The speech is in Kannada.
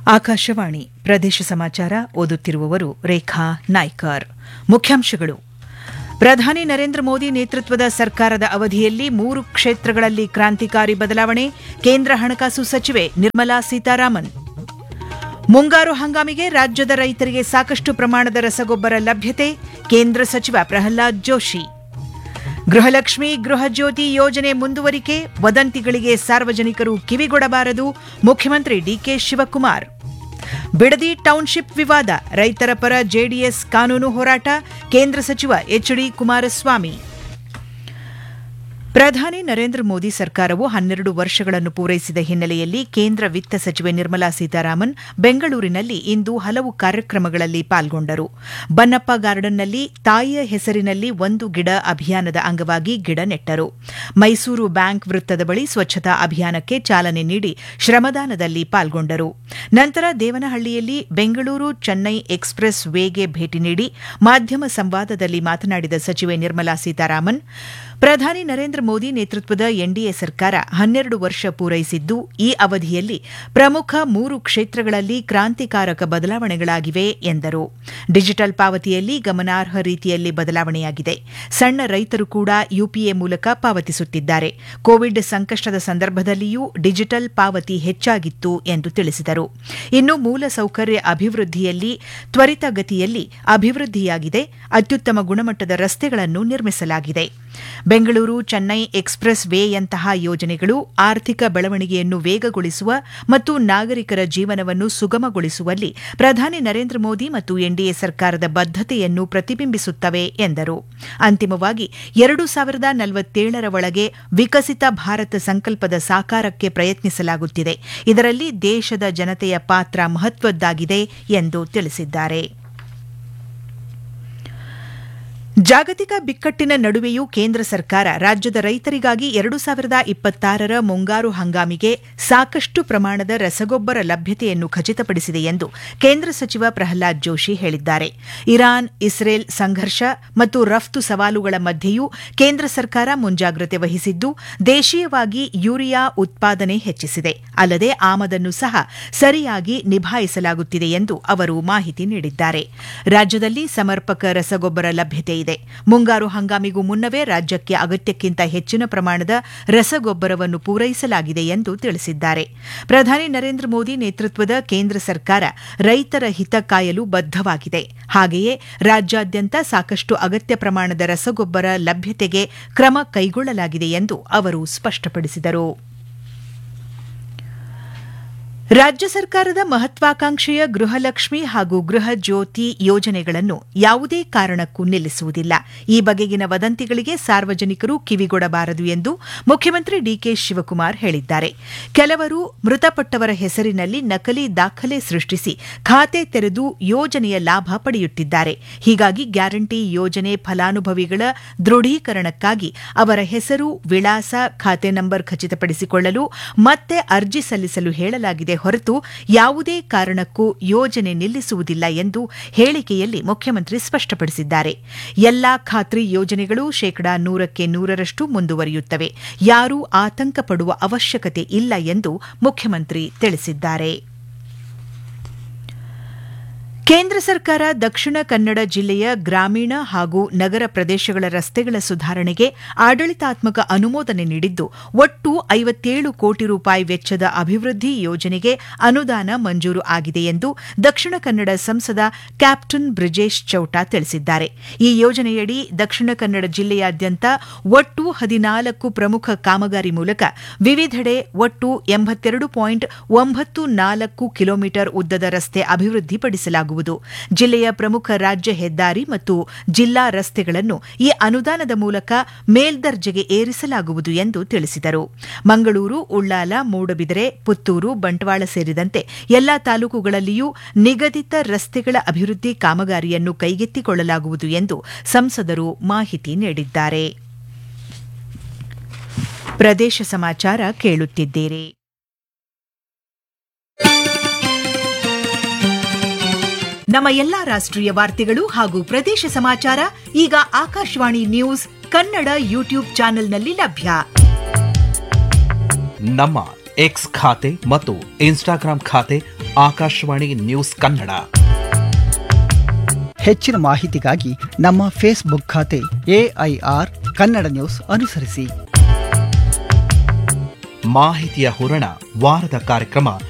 ಆಕಾಶವಾಣಿ ಪ್ರದೇಶ ಸಮಾಚಾರ ಓದುತ್ತಿರುವವರು ರೇಖಾ ನಾಯ್ಕರ್ ಮುಖ್ಯಾಂಶಗಳು ಪ್ರಧಾನಿ ನರೇಂದ್ರ ಮೋದಿ ನೇತೃತ್ವದ ಸರ್ಕಾರದ ಅವಧಿಯಲ್ಲಿ ಮೂರು ಕ್ಷೇತ್ರಗಳಲ್ಲಿ ಕ್ರಾಂತಿಕಾರಿ ಬದಲಾವಣೆ ಕೇಂದ್ರ ಹಣಕಾಸು ಸಚಿವೆ ನಿರ್ಮಲಾ ಸೀತಾರಾಮನ್ ಮುಂಗಾರು ಹಂಗಾಮಿಗೆ ರಾಜ್ಯದ ರೈತರಿಗೆ ಸಾಕಷ್ಟು ಪ್ರಮಾಣದ ರಸಗೊಬ್ಬರ ಲಭ್ಯತೆ ಕೇಂದ್ರ ಸಚಿವ ಪ್ರಹ್ಲಾದ್ ಜೋಶಿ ಗೃಹಲಕ್ಷ್ಮಿ ಗೃಹಜ್ಯೋತಿ ಯೋಜನೆ ಮುಂದುವರಿಕೆ ವದಂತಿಗಳಿಗೆ ಸಾರ್ವಜನಿಕರು ಕಿವಿಗೊಡಬಾರದು ಮುಖ್ಯಮಂತ್ರಿ ಡಿಕೆ ಶಿವಕುಮಾರ್ ಬಿಡದಿ ಟೌನ್ಶಿಪ್ ವಿವಾದ ರೈತರ ಪರ ಜೆಡಿಎಸ್ ಕಾನೂನು ಹೋರಾಟ ಕೇಂದ್ರ ಸಚಿವ ಎಚ್ಡಿ ಕುಮಾರಸ್ವಾಮಿ ಪ್ರಧಾನಿ ನರೇಂದ್ರ ಮೋದಿ ಸರ್ಕಾರವು ಹನ್ನೆರಡು ವರ್ಷಗಳನ್ನು ಪೂರೈಸಿದ ಹಿನ್ನೆಲೆಯಲ್ಲಿ ಕೇಂದ್ರ ವಿತ್ತ ಸಚಿವೆ ನಿರ್ಮಲಾ ಸೀತಾರಾಮನ್ ಬೆಂಗಳೂರಿನಲ್ಲಿ ಇಂದು ಹಲವು ಕಾರ್ಯಕ್ರಮಗಳಲ್ಲಿ ಪಾಲ್ಗೊಂಡರು ಬನ್ನಪ್ಪ ಗಾರ್ಡನ್ನಲ್ಲಿ ತಾಯಿಯ ಹೆಸರಿನಲ್ಲಿ ಒಂದು ಗಿಡ ಅಭಿಯಾನದ ಅಂಗವಾಗಿ ಗಿಡ ನೆಟ್ಟರು ಮೈಸೂರು ಬ್ಯಾಂಕ್ ವೃತ್ತದ ಬಳಿ ಸ್ವಚ್ಛತಾ ಅಭಿಯಾನಕ್ಕೆ ಚಾಲನೆ ನೀಡಿ ಶ್ರಮದಾನದಲ್ಲಿ ಪಾಲ್ಗೊಂಡರು ನಂತರ ದೇವನಹಳ್ಳಿಯಲ್ಲಿ ಬೆಂಗಳೂರು ಚೆನ್ನೈ ಎಕ್ಸ್ಪ್ರೆಸ್ ವೇಗೆ ಭೇಟಿ ನೀಡಿ ಮಾಧ್ಯಮ ಸಂವಾದದಲ್ಲಿ ಮಾತನಾಡಿದ ಸಚಿವೆ ನಿರ್ಮಲಾ ಸೀತಾರಾಮನ್ ಪ್ರಧಾನಿ ನರೇಂದ್ರ ಮೋದಿ ನೇತೃತ್ವದ ಎನ್ಡಿಎ ಸರ್ಕಾರ ಹನ್ನೆರಡು ವರ್ಷ ಪೂರೈಸಿದ್ದು ಈ ಅವಧಿಯಲ್ಲಿ ಪ್ರಮುಖ ಮೂರು ಕ್ಷೇತ್ರಗಳಲ್ಲಿ ಕ್ರಾಂತಿಕಾರಕ ಬದಲಾವಣೆಗಳಾಗಿವೆ ಎಂದರು ಡಿಜಿಟಲ್ ಪಾವತಿಯಲ್ಲಿ ಗಮನಾರ್ಹ ರೀತಿಯಲ್ಲಿ ಬದಲಾವಣೆಯಾಗಿದೆ ಸಣ್ಣ ರೈತರು ಕೂಡ ಯುಪಿಎ ಮೂಲಕ ಪಾವತಿಸುತ್ತಿದ್ದಾರೆ ಕೋವಿಡ್ ಸಂಕಷ್ಟದ ಸಂದರ್ಭದಲ್ಲಿಯೂ ಡಿಜಿಟಲ್ ಪಾವತಿ ಹೆಚ್ಚಾಗಿತ್ತು ಎಂದು ತಿಳಿಸಿದರು ಇನ್ನು ಮೂಲಸೌಕರ್ಯ ಅಭಿವೃದ್ಧಿಯಲ್ಲಿ ತ್ವರಿತಗತಿಯಲ್ಲಿ ಅಭಿವೃದ್ಧಿಯಾಗಿದೆ ಅತ್ಯುತ್ತಮ ಗುಣಮಟ್ಟದ ರಸ್ತೆಗಳನ್ನು ನಿರ್ಮಿಸಲಾಗಿದೆ ಬೆಂಗಳೂರು ಚೆನ್ನೈ ಎಕ್ಸ್ಪ್ರೆಸ್ ವೇಯಂತಹ ಯೋಜನೆಗಳು ಆರ್ಥಿಕ ಬೆಳವಣಿಗೆಯನ್ನು ವೇಗಗೊಳಿಸುವ ಮತ್ತು ನಾಗರಿಕರ ಜೀವನವನ್ನು ಸುಗಮಗೊಳಿಸುವಲ್ಲಿ ಪ್ರಧಾನಿ ನರೇಂದ್ರ ಮೋದಿ ಮತ್ತು ಎನ್ಡಿಎ ಸರ್ಕಾರದ ಬದ್ಧತೆಯನ್ನು ಪ್ರತಿಬಿಂಬಿಸುತ್ತವೆ ಎಂದರು ಅಂತಿಮವಾಗಿ ಎರಡು ಸಾವಿರದ ನಲವತ್ತೇಳರ ಒಳಗೆ ವಿಕಸಿತ ಭಾರತ ಸಂಕಲ್ಪದ ಸಾಕಾರಕ್ಕೆ ಪ್ರಯತ್ನಿಸಲಾಗುತ್ತಿದೆ ಇದರಲ್ಲಿ ದೇಶದ ಜನತೆಯ ಪಾತ್ರ ಮಹತ್ವದ್ದಾಗಿದೆ ಎಂದು ತಿಳಿಸಿದ್ದಾರೆ ಜಾಗತಿಕ ಬಿಕ್ಕಟ್ಟಿನ ನಡುವೆಯೂ ಕೇಂದ್ರ ಸರ್ಕಾರ ರಾಜ್ಯದ ರೈತರಿಗಾಗಿ ಎರಡು ಸಾವಿರದ ಇಪ್ಪತ್ತಾರರ ಮುಂಗಾರು ಹಂಗಾಮಿಗೆ ಸಾಕಷ್ಟು ಪ್ರಮಾಣದ ರಸಗೊಬ್ಬರ ಲಭ್ಯತೆಯನ್ನು ಖಚಿತಪಡಿಸಿದೆ ಎಂದು ಕೇಂದ್ರ ಸಚಿವ ಪ್ರಹ್ಲಾದ್ ಜೋಶಿ ಹೇಳಿದ್ದಾರೆ ಇರಾನ್ ಇಸ್ರೇಲ್ ಸಂಘರ್ಷ ಮತ್ತು ರಫ್ತು ಸವಾಲುಗಳ ಮಧ್ಯೆಯೂ ಕೇಂದ್ರ ಸರ್ಕಾರ ಮುಂಜಾಗ್ರತೆ ವಹಿಸಿದ್ದು ದೇಶೀಯವಾಗಿ ಯೂರಿಯಾ ಉತ್ಪಾದನೆ ಹೆಚ್ಚಿಸಿದೆ ಅಲ್ಲದೆ ಆಮದನ್ನು ಸಹ ಸರಿಯಾಗಿ ನಿಭಾಯಿಸಲಾಗುತ್ತಿದೆ ಎಂದು ಅವರು ಮಾಹಿತಿ ನೀಡಿದ್ದಾರೆ ರಾಜ್ಯದಲ್ಲಿ ಸಮರ್ಪಕ ರಸಗೊಬ್ಬರ ಲಭ್ಯತೆ ಇದೆ ಮುಂಗಾರು ಹಂಗಾಮಿಗೂ ಮುನ್ನವೇ ರಾಜ್ಯಕ್ಕೆ ಅಗತ್ಯಕ್ಕಿಂತ ಹೆಚ್ಚಿನ ಪ್ರಮಾಣದ ರಸಗೊಬ್ಬರವನ್ನು ಪೂರೈಸಲಾಗಿದೆ ಎಂದು ತಿಳಿಸಿದ್ದಾರೆ ಪ್ರಧಾನಿ ನರೇಂದ್ರ ಮೋದಿ ನೇತೃತ್ವದ ಕೇಂದ್ರ ಸರ್ಕಾರ ರೈತರ ಹಿತ ಕಾಯಲು ಬದ್ದವಾಗಿದೆ ಹಾಗೆಯೇ ರಾಜ್ಯಾದ್ಯಂತ ಸಾಕಷ್ಟು ಅಗತ್ಯ ಪ್ರಮಾಣದ ರಸಗೊಬ್ಬರ ಲಭ್ಯತೆಗೆ ಕ್ರಮ ಕೈಗೊಳ್ಳಲಾಗಿದೆ ಎಂದು ಅವರು ಸ್ಪಷ್ಟಪಡಿಸಿದರು ರಾಜ್ಯ ಸರ್ಕಾರದ ಮಹತ್ವಾಕಾಂಕ್ಷೆಯ ಗೃಹಲಕ್ಷ್ಮಿ ಹಾಗೂ ಗೃಹ ಜ್ಯೋತಿ ಯೋಜನೆಗಳನ್ನು ಯಾವುದೇ ಕಾರಣಕ್ಕೂ ನಿಲ್ಲಿಸುವುದಿಲ್ಲ ಈ ಬಗೆಗಿನ ವದಂತಿಗಳಿಗೆ ಸಾರ್ವಜನಿಕರು ಕಿವಿಗೊಡಬಾರದು ಎಂದು ಮುಖ್ಯಮಂತ್ರಿ ಡಿಕೆ ಶಿವಕುಮಾರ್ ಹೇಳಿದ್ದಾರೆ ಕೆಲವರು ಮೃತಪಟ್ಟವರ ಹೆಸರಿನಲ್ಲಿ ನಕಲಿ ದಾಖಲೆ ಸೃಷ್ಟಿಸಿ ಖಾತೆ ತೆರೆದು ಯೋಜನೆಯ ಲಾಭ ಪಡೆಯುತ್ತಿದ್ದಾರೆ ಹೀಗಾಗಿ ಗ್ಯಾರಂಟಿ ಯೋಜನೆ ಫಲಾನುಭವಿಗಳ ದೃಢೀಕರಣಕ್ಕಾಗಿ ಅವರ ಹೆಸರು ವಿಳಾಸ ಖಾತೆ ನಂಬರ್ ಖಚಿತಪಡಿಸಿಕೊಳ್ಳಲು ಮತ್ತೆ ಅರ್ಜಿ ಸಲ್ಲಿಸಲು ಹೇಳಲಾಗಿದೆ ಹೊರತು ಯಾವುದೇ ಕಾರಣಕ್ಕೂ ಯೋಜನೆ ನಿಲ್ಲಿಸುವುದಿಲ್ಲ ಎಂದು ಹೇಳಿಕೆಯಲ್ಲಿ ಮುಖ್ಯಮಂತ್ರಿ ಸ್ಪಷ್ಟಪಡಿಸಿದ್ದಾರೆ ಎಲ್ಲಾ ಖಾತ್ರಿ ಯೋಜನೆಗಳು ಶೇಕಡಾ ನೂರಕ್ಕೆ ನೂರರಷ್ಟು ಮುಂದುವರಿಯುತ್ತವೆ ಯಾರೂ ಆತಂಕ ಪಡುವ ಅವಶ್ಯಕತೆ ಇಲ್ಲ ಎಂದು ಮುಖ್ಯಮಂತ್ರಿ ತಿಳಿಸಿದ್ದಾರೆ ಕೇಂದ್ರ ಸರ್ಕಾರ ದಕ್ಷಿಣ ಕನ್ನಡ ಜಿಲ್ಲೆಯ ಗ್ರಾಮೀಣ ಹಾಗೂ ನಗರ ಪ್ರದೇಶಗಳ ರಸ್ತೆಗಳ ಸುಧಾರಣೆಗೆ ಆಡಳಿತಾತ್ಮಕ ಅನುಮೋದನೆ ನೀಡಿದ್ದು ಒಟ್ಟು ಐವತ್ತೇಳು ಕೋಟಿ ರೂಪಾಯಿ ವೆಚ್ಚದ ಅಭಿವೃದ್ಧಿ ಯೋಜನೆಗೆ ಅನುದಾನ ಮಂಜೂರು ಆಗಿದೆ ಎಂದು ದಕ್ಷಿಣ ಕನ್ನಡ ಸಂಸದ ಕ್ಯಾಪ್ಟನ್ ಬ್ರಿಜೇಶ್ ಚೌಟಾ ತಿಳಿಸಿದ್ದಾರೆ ಈ ಯೋಜನೆಯಡಿ ದಕ್ಷಿಣ ಕನ್ನಡ ಜಿಲ್ಲೆಯಾದ್ಯಂತ ಒಟ್ಟು ಹದಿನಾಲ್ಕು ಪ್ರಮುಖ ಕಾಮಗಾರಿ ಮೂಲಕ ವಿವಿಧೆಡೆ ಒಟ್ಟು ಎಂಬತ್ತೆರಡು ಪಾಯಿಂಟ್ ಒಂಬತ್ತು ನಾಲ್ಕು ಕಿಲೋಮೀಟರ್ ಉದ್ದದ ರಸ್ತೆ ಅಭಿವೃದ್ಧಿಪಡಿಸಲಾಗುವುದು ಜಿಲ್ಲೆಯ ಪ್ರಮುಖ ರಾಜ್ಯ ಹೆದ್ದಾರಿ ಮತ್ತು ಜಿಲ್ಲಾ ರಸ್ತೆಗಳನ್ನು ಈ ಅನುದಾನದ ಮೂಲಕ ಮೇಲ್ದರ್ಜೆಗೆ ಏರಿಸಲಾಗುವುದು ಎಂದು ತಿಳಿಸಿದರು ಮಂಗಳೂರು ಉಳ್ಳಾಲ ಮೂಡಬಿದರೆ ಪುತ್ತೂರು ಬಂಟ್ವಾಳ ಸೇರಿದಂತೆ ಎಲ್ಲಾ ತಾಲೂಕುಗಳಲ್ಲಿಯೂ ನಿಗದಿತ ರಸ್ತೆಗಳ ಅಭಿವೃದ್ಧಿ ಕಾಮಗಾರಿಯನ್ನು ಕೈಗೆತ್ತಿಕೊಳ್ಳಲಾಗುವುದು ಎಂದು ಸಂಸದರು ಮಾಹಿತಿ ನೀಡಿದ್ದಾರೆ ಪ್ರದೇಶ ಸಮಾಚಾರ ಕೇಳುತ್ತಿದ್ದೀರಿ ನಮ್ಮ ಎಲ್ಲಾ ರಾಷ್ಟ್ರೀಯ ವಾರ್ತೆಗಳು ಹಾಗೂ ಪ್ರದೇಶ ಸಮಾಚಾರ ಈಗ ಆಕಾಶವಾಣಿ ನ್ಯೂಸ್ ಕನ್ನಡ ಯೂಟ್ಯೂಬ್ ಚಾನೆಲ್ನಲ್ಲಿ ಲಭ್ಯ ನಮ್ಮ ಎಕ್ಸ್ ಖಾತೆ ಮತ್ತು ಇನ್ಸ್ಟಾಗ್ರಾಂ ಖಾತೆ ಆಕಾಶವಾಣಿ ನ್ಯೂಸ್ ಕನ್ನಡ ಹೆಚ್ಚಿನ ಮಾಹಿತಿಗಾಗಿ ನಮ್ಮ ಫೇಸ್ಬುಕ್ ಖಾತೆ ಎಐಆರ್ ಕನ್ನಡ ನ್ಯೂಸ್ ಅನುಸರಿಸಿ ಮಾಹಿತಿಯ ಹೂರಣ ವಾರದ ಕಾರ್ಯಕ್ರಮ